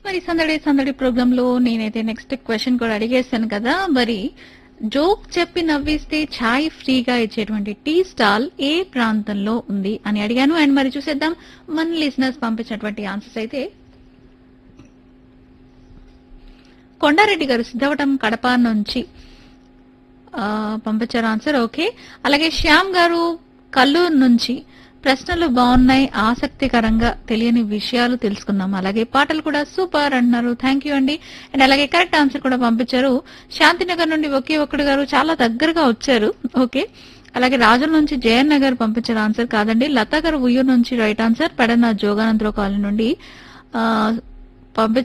మరి సందడి సందడి ప్రోగ్రామ్ లో నేనైతే నెక్స్ట్ క్వశ్చన్ కూడా అడిగేస్తాను కదా మరి జోక్ చెప్పి నవ్విస్తే ఛాయ్ ఫ్రీగా ఇచ్చేటువంటి టీ స్టాల్ ఏ ప్రాంతంలో ఉంది అని అడిగాను అండ్ మరి చూసేద్దాం మన లిసినర్స్ పంపించినటువంటి ఆన్సర్స్ అయితే కొండారెడ్డి గారు సిద్ధవటం కడప నుంచి ఆ, పంపించారు ఆన్సర్ ఓకే అలాగే శ్యామ్ గారు కల్లూరు నుంచి ప్రశ్నలు బాగున్నాయి ఆసక్తికరంగా తెలియని విషయాలు తెలుసుకున్నాం అలాగే పాటలు కూడా సూపర్ అంటున్నారు థ్యాంక్ యూ అండి అండ్ అలాగే కరెక్ట్ ఆన్సర్ కూడా పంపించారు శాంతినగర్ నుండి ఒకే ఒక్కడు గారు చాలా దగ్గరగా వచ్చారు ఓకే అలాగే రాజుల నుంచి జయన్ నగర్ పంపించిన ఆన్సర్ కాదండి లతా గారు ఉయ్యూరు నుంచి right answer Pedana Joganandarao colony నుండి ఆ, పంపించారు